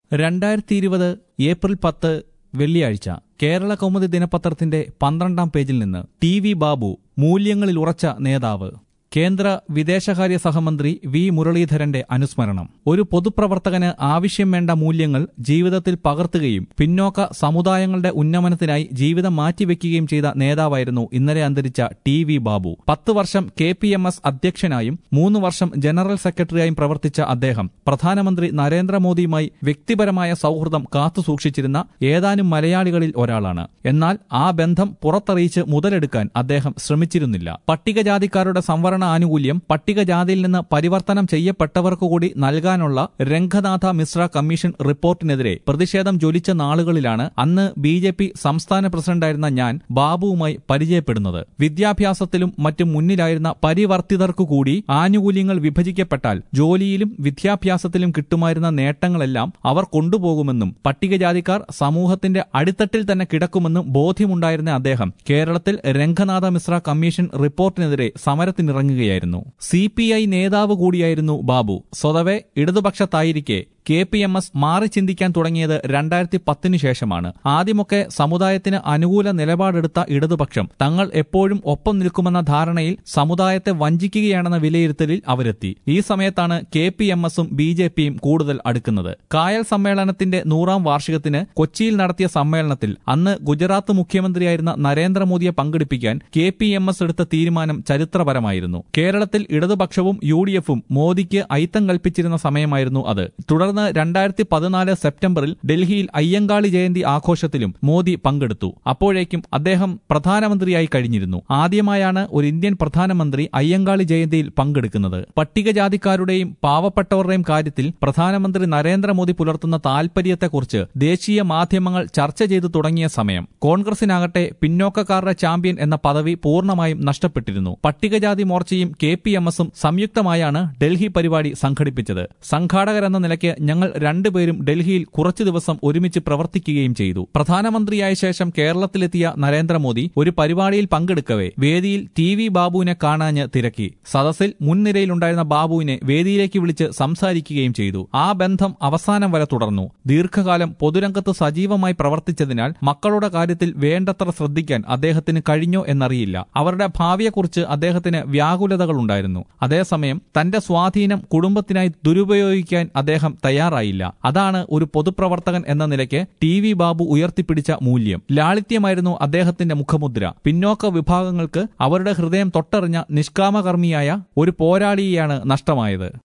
രണ്ടായിരത്തി ഇരുപത് ഏപ്രിൽ പത്ത് വെള്ളിയാഴ്ച കേരള കൗമുദി ദിനപത്രത്തിന്റെ പന്ത്രണ്ടാം പേജിൽ നിന്ന് ടി വി ബാബു മൂല്യങ്ങളിൽ ഉറച്ച നേതാവ് കേന്ദ്ര വിദേശകാര്യ സഹമന്ത്രി വി മുരളീധരന്റെ അനുസ്മരണം ഒരു പൊതുപ്രവർത്തകന് ആവശ്യം വേണ്ട മൂല്യങ്ങൾ ജീവിതത്തിൽ പകർത്തുകയും പിന്നോക്ക സമുദായങ്ങളുടെ ഉന്നമനത്തിനായി ജീവിതം മാറ്റിവെക്കുകയും ചെയ്ത നേതാവായിരുന്നു ഇന്നലെ അന്തരിച്ച ടി വി ബാബു പത്ത് വർഷം കെ പി എം എസ് അധ്യക്ഷനായും മൂന്ന് വർഷം ജനറൽ സെക്രട്ടറിയായും പ്രവർത്തിച്ച അദ്ദേഹം പ്രധാനമന്ത്രി നരേന്ദ്രമോദിയുമായി വ്യക്തിപരമായ സൗഹൃദം കാത്തുസൂക്ഷിച്ചിരുന്ന ഏതാനും മലയാളികളിൽ ഒരാളാണ് എന്നാൽ ആ ബന്ധം പുറത്തറിയിച്ച് മുതലെടുക്കാൻ അദ്ദേഹം ശ്രമിച്ചിരുന്നില്ല പട്ടികജാതിക്കാരുടെ സംവരണ ആനുകൂല്യം പട്ടികജാതിയിൽ നിന്ന് പരിവർത്തനം ചെയ്യപ്പെട്ടവർക്കു കൂടി നൽകാനുള്ള രംഗനാഥ മിശ്ര കമ്മീഷൻ റിപ്പോർട്ടിനെതിരെ പ്രതിഷേധം ജ്വലിച്ച നാളുകളിലാണ് അന്ന് ബി ജെ പി സംസ്ഥാന പ്രസിഡന്റായിരുന്ന ഞാൻ ബാബുവുമായി പരിചയപ്പെടുന്നത് വിദ്യാഭ്യാസത്തിലും മറ്റും മുന്നിലായിരുന്ന പരിവർത്തിതർക്കു കൂടി ആനുകൂല്യങ്ങൾ വിഭജിക്കപ്പെട്ടാൽ ജോലിയിലും വിദ്യാഭ്യാസത്തിലും കിട്ടുമായിരുന്ന നേട്ടങ്ങളെല്ലാം അവർ കൊണ്ടുപോകുമെന്നും പട്ടികജാതിക്കാർ സമൂഹത്തിന്റെ അടിത്തട്ടിൽ തന്നെ കിടക്കുമെന്നും ബോധ്യമുണ്ടായിരുന്ന അദ്ദേഹം കേരളത്തിൽ രംഗനാഥ മിശ്ര കമ്മീഷൻ റിപ്പോർട്ടിനെതിരെ സമരത്തിനിറങ്ങുകയായിരുന്നു സി പി ഐ നേതാവ് കൂടിയായിരുന്നു ബാബു സ്വതവേ ഇടതുപക്ഷത്തായിരിക്കെ കെ പി എം എസ് മാറി ചിന്തിക്കാൻ തുടങ്ങിയത് രണ്ടായിരത്തി പത്തിനു ശേഷമാണ് ആദ്യമൊക്കെ സമുദായത്തിന് അനുകൂല നിലപാടെടുത്ത ഇടതുപക്ഷം തങ്ങൾ എപ്പോഴും ഒപ്പം നിൽക്കുമെന്ന ധാരണയിൽ സമുദായത്തെ വഞ്ചിക്കുകയാണെന്ന വിലയിരുത്തലിൽ അവരെത്തി ഈ സമയത്താണ് കെ പി എം എസും ബി ജെ പിയും കൂടുതൽ അടുക്കുന്നത് കായൽ സമ്മേളനത്തിന്റെ നൂറാം വാർഷികത്തിന് കൊച്ചിയിൽ നടത്തിയ സമ്മേളനത്തിൽ അന്ന് ഗുജറാത്ത് മുഖ്യമന്ത്രിയായിരുന്ന നരേന്ദ്രമോദിയെ പങ്കെടുപ്പിക്കാൻ കെ പി എം എസ് എടുത്ത തീരുമാനം ചരിത്രപരമായിരുന്നു കേരളത്തിൽ ഇടതുപക്ഷവും യു ഡി എഫും മോദിക്ക് ഐത്തം കൽപ്പിച്ചിരുന്ന സമയമായിരുന്നു അത് തുടർന്ന് രണ്ടായിരത്തി പതിനാല് സെപ്റ്റംബറിൽ ഡൽഹിയിൽ അയ്യങ്കാളി ജയന്തി ആഘോഷത്തിലും മോദി പങ്കെടുത്തു അപ്പോഴേക്കും അദ്ദേഹം പ്രധാനമന്ത്രിയായി കഴിഞ്ഞിരുന്നു ആദ്യമായാണ് ഒരു ഇന്ത്യൻ പ്രധാനമന്ത്രി അയ്യങ്കാളി ജയന്തിയിൽ പങ്കെടുക്കുന്നത് പട്ടികജാതിക്കാരുടെയും പാവപ്പെട്ടവരുടെയും കാര്യത്തിൽ പ്രധാനമന്ത്രി നരേന്ദ്രമോദി പുലർത്തുന്ന താൽപര്യത്തെക്കുറിച്ച് ദേശീയ മാധ്യമങ്ങൾ ചർച്ച ചെയ്തു തുടങ്ങിയ സമയം കോൺഗ്രസിനാകട്ടെ പിന്നോക്കക്കാരുടെ ചാമ്പ്യൻ എന്ന പദവി പൂർണ്ണമായും നഷ്ടപ്പെട്ടിരുന്നു പട്ടികജാതി മോർച്ചയും കെ പി എം എസും സംയുക്തമായാണ് ഡൽഹി പരിപാടി സംഘടിപ്പിച്ചത് സംഘാടകരെന്ന നിലയ്ക്ക് ഞങ്ങൾ രണ്ടുപേരും ഡൽഹിയിൽ കുറച്ചു ദിവസം ഒരുമിച്ച് പ്രവർത്തിക്കുകയും ചെയ്തു പ്രധാനമന്ത്രിയായ ശേഷം കേരളത്തിലെത്തിയ നരേന്ദ്രമോദി ഒരു പരിപാടിയിൽ പങ്കെടുക്കവേ വേദിയിൽ ടി വി ബാബുവിനെ കാണാഞ്ഞ് തിരക്കി സദസ്സിൽ മുൻനിരയിലുണ്ടായിരുന്ന ബാബുവിനെ വേദിയിലേക്ക് വിളിച്ച് സംസാരിക്കുകയും ചെയ്തു ആ ബന്ധം അവസാനം വരെ തുടർന്നു ദീർഘകാലം പൊതുരംഗത്ത് സജീവമായി പ്രവർത്തിച്ചതിനാൽ മക്കളുടെ കാര്യത്തിൽ വേണ്ടത്ര ശ്രദ്ധിക്കാൻ അദ്ദേഹത്തിന് കഴിഞ്ഞോ എന്നറിയില്ല അവരുടെ ഭാവിയെക്കുറിച്ച് അദ്ദേഹത്തിന് വ്യാകുലതകളുണ്ടായിരുന്നു അതേസമയം തന്റെ സ്വാധീനം കുടുംബത്തിനായി ദുരുപയോഗിക്കാൻ അദ്ദേഹം തയ്യാറായില്ല അതാണ് ഒരു പൊതുപ്രവർത്തകൻ എന്ന നിലയ്ക്ക് ടി വി ബാബു ഉയർത്തിപ്പിടിച്ച മൂല്യം ലാളിത്യമായിരുന്നു അദ്ദേഹത്തിന്റെ മുഖമുദ്ര പിന്നോക്ക വിഭാഗങ്ങൾക്ക് അവരുടെ ഹൃദയം തൊട്ടറിഞ്ഞ നിഷ്കാമകർമ്മിയായ ഒരു പോരാളിയെയാണ് നഷ്ടമായത്